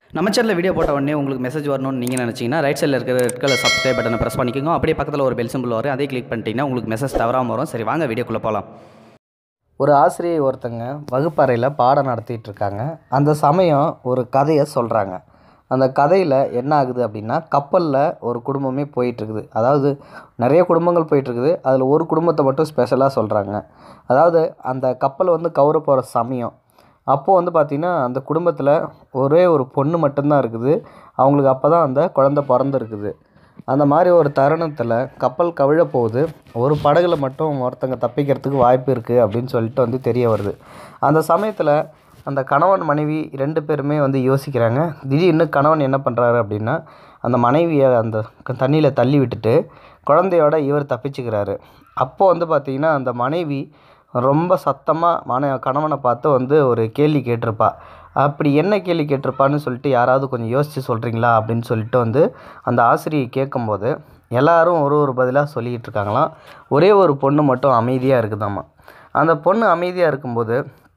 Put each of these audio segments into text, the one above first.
நம்ம சேனலில் வீடியோ போட்ட உடனே உங்களுக்கு மெசேஜ் வரணும்னு நீங்கள் நினச்சிங்கன்னா ரைட் சைடில் இருக்கிற ரெட் கலர் சப்ஸ்கிரைப் பட்டனை ப்ரெஸ் பண்ணிக்கோங்க அப்படியே பக்கத்தில் ஒரு பெல் சிம்பிள் வரும் அதே கிளிக் பண்ணிட்டீங்கன்னா உங்களுக்கு மெசேஜ் தவறாமல் வரும் சரி வாங்க வீடியோக்குள்ளே போகலாம் ஒரு ஆசிரியை ஒருத்தங்க வகுப்பறையில் பாடம் நடத்திட்டு இருக்காங்க அந்த சமயம் ஒரு கதையை சொல்கிறாங்க அந்த கதையில் என்ன ஆகுது அப்படின்னா கப்பலில் ஒரு குடும்பமே போயிட்டுருக்குது அதாவது நிறைய குடும்பங்கள் போயிட்டுருக்குது அதில் ஒரு குடும்பத்தை மட்டும் ஸ்பெஷலாக சொல்கிறாங்க அதாவது அந்த கப்பல் வந்து கவுர போகிற சமயம் அப்போது வந்து பார்த்திங்கன்னா அந்த குடும்பத்தில் ஒரே ஒரு பொண்ணு மட்டும்தான் இருக்குது அவங்களுக்கு அப்போ தான் அந்த குழந்த பிறந்திருக்குது அந்த மாதிரி ஒரு தருணத்தில் கப்பல் கவிழ போகுது ஒரு படகுல மட்டும் ஒருத்தங்க தப்பிக்கிறதுக்கு வாய்ப்பு இருக்குது அப்படின்னு சொல்லிட்டு வந்து தெரிய வருது அந்த சமயத்தில் அந்த கணவன் மனைவி ரெண்டு பேருமே வந்து யோசிக்கிறாங்க திடீர்னு கணவன் என்ன பண்ணுறாரு அப்படின்னா அந்த மனைவியை அந்த தண்ணியில் தள்ளி விட்டுட்டு குழந்தையோட இவர் தப்பிச்சுக்கிறாரு அப்போ வந்து பார்த்திங்கன்னா அந்த மனைவி ரொம்ப சத்தமாக மன கணவனை பார்த்து வந்து ஒரு கேள்வி கேட்டிருப்பா அப்படி என்ன கேள்வி கேட்டிருப்பான்னு சொல்லிட்டு யாராவது கொஞ்சம் யோசித்து சொல்கிறீங்களா அப்படின்னு சொல்லிட்டு வந்து அந்த ஆசிரியை கேட்கும்போது எல்லாரும் ஒரு ஒரு பதிலாக சொல்லிக்கிட்டு இருக்காங்களாம் ஒரே ஒரு பொண்ணு மட்டும் அமைதியாக இருக்குதாம்மா அந்த பொண்ணு அமைதியாக இருக்கும்போது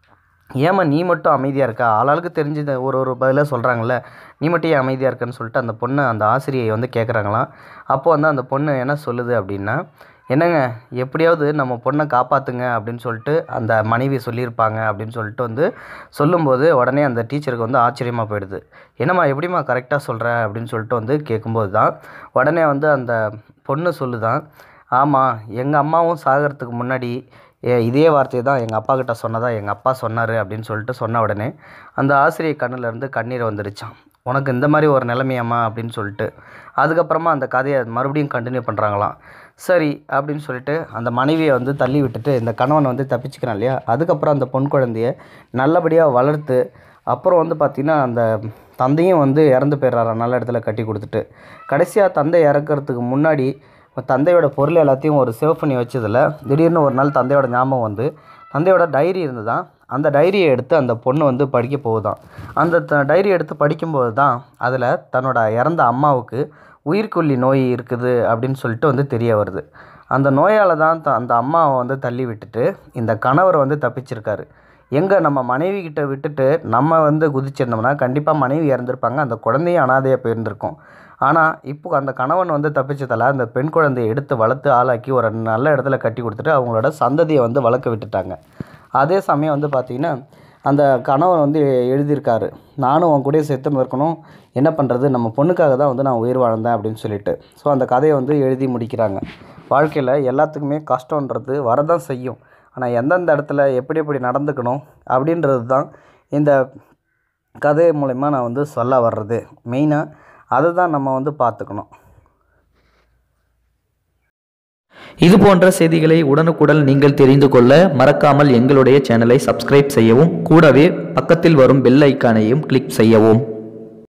ஏம்மா நீ மட்டும் அமைதியாக இருக்கா ஆளாளுக்கு தெரிஞ்சது ஒரு ஒரு பதிலாக சொல்கிறாங்கல்ல நீ மட்டும் ஏன் அமைதியாக இருக்கன்னு சொல்லிட்டு அந்த பொண்ணு அந்த ஆசிரியை வந்து கேட்குறாங்களாம் அப்போது வந்து அந்த பொண்ணு என்ன சொல்லுது அப்படின்னா என்னங்க எப்படியாவது நம்ம பொண்ணை காப்பாற்றுங்க அப்படின்னு சொல்லிட்டு அந்த மனைவி சொல்லியிருப்பாங்க அப்படின்னு சொல்லிட்டு வந்து சொல்லும்போது உடனே அந்த டீச்சருக்கு வந்து ஆச்சரியமாக போயிடுது என்னம்மா எப்படிம்மா கரெக்டாக சொல்கிற அப்படின்னு சொல்லிட்டு வந்து கேட்கும்போது தான் உடனே வந்து அந்த பொண்ணு சொல்லுதான் ஆமாம் எங்கள் அம்மாவும் சாகிறதுக்கு முன்னாடி ஏ இதே வார்த்தையை தான் எங்கள் அப்பா கிட்ட சொன்னதா எங்கள் அப்பா சொன்னார் அப்படின்னு சொல்லிட்டு சொன்ன உடனே அந்த ஆசிரியர் கண்ணுல இருந்து கண்ணீர் வந்துடுச்சான் உனக்கு இந்த மாதிரி ஒரு நிலைமையாம்மா அப்படின்னு சொல்லிட்டு அதுக்கப்புறமா அந்த கதையை மறுபடியும் கண்டினியூ பண்ணுறாங்களாம் சரி அப்படின்னு சொல்லிட்டு அந்த மனைவியை வந்து தள்ளி விட்டுட்டு இந்த கணவன் வந்து தப்பிச்சுக்கிறான் இல்லையா அதுக்கப்புறம் அந்த பொன் குழந்தைய நல்லபடியாக வளர்த்து அப்புறம் வந்து பார்த்திங்கன்னா அந்த தந்தையும் வந்து இறந்து போயிடுறாராம் நல்ல இடத்துல கட்டி கொடுத்துட்டு கடைசியாக தந்தை இறக்கறதுக்கு முன்னாடி தந்தையோட பொருள் எல்லாத்தையும் ஒரு சேவ் பண்ணி வச்சதில் திடீர்னு ஒரு நாள் தந்தையோட ஞாபகம் வந்து தந்தையோட டைரி இருந்துதான் அந்த டைரியை எடுத்து அந்த பொண்ணு வந்து படிக்க போகுதான் அந்த த டைரி எடுத்து படிக்கும்போது தான் அதில் தன்னோட இறந்த அம்மாவுக்கு உயிர்கொல்லி நோய் இருக்குது அப்படின்னு சொல்லிட்டு வந்து தெரிய வருது அந்த நோயால் தான் த அந்த அம்மாவை வந்து தள்ளி விட்டுட்டு இந்த கணவர் வந்து தப்பிச்சிருக்காரு எங்கே நம்ம மனைவி கிட்ட விட்டுட்டு நம்ம வந்து குதிச்சிருந்தோம்னா கண்டிப்பாக மனைவி இறந்துருப்பாங்க அந்த குழந்தையும் அனாதையாக போயிருந்திருக்கும் ஆனால் இப்போ அந்த கணவன் வந்து தப்பிச்சதால் அந்த பெண் குழந்தையை எடுத்து வளர்த்து ஆளாக்கி ஒரு நல்ல இடத்துல கட்டி கொடுத்துட்டு அவங்களோட சந்ததியை வந்து வளர்க்க விட்டுட்டாங்க அதே சமயம் வந்து பார்த்திங்கன்னா அந்த கணவன் வந்து எழுதியிருக்காரு நானும் உன் கூடயே செத்துன்னு இருக்கணும் என்ன பண்ணுறது நம்ம பொண்ணுக்காக தான் வந்து நான் உயிர் வாழ்ந்தேன் அப்படின்னு சொல்லிட்டு ஸோ அந்த கதையை வந்து எழுதி முடிக்கிறாங்க வாழ்க்கையில் எல்லாத்துக்குமே கஷ்டன்றது வரதான் செய்யும் ஆனால் எந்தெந்த இடத்துல எப்படி எப்படி நடந்துக்கணும் அப்படின்றது தான் இந்த கதை மூலயமா நான் வந்து சொல்ல வர்றது மெயினாக அதை தான் நம்ம வந்து பார்த்துக்கணும் இது போன்ற செய்திகளை உடனுக்குடன் நீங்கள் தெரிந்து கொள்ள மறக்காமல் எங்களுடைய சேனலை சப்ஸ்கிரைப் செய்யவும் கூடவே பக்கத்தில் வரும் பெல் ஐக்கானையும் கிளிக் செய்யவும்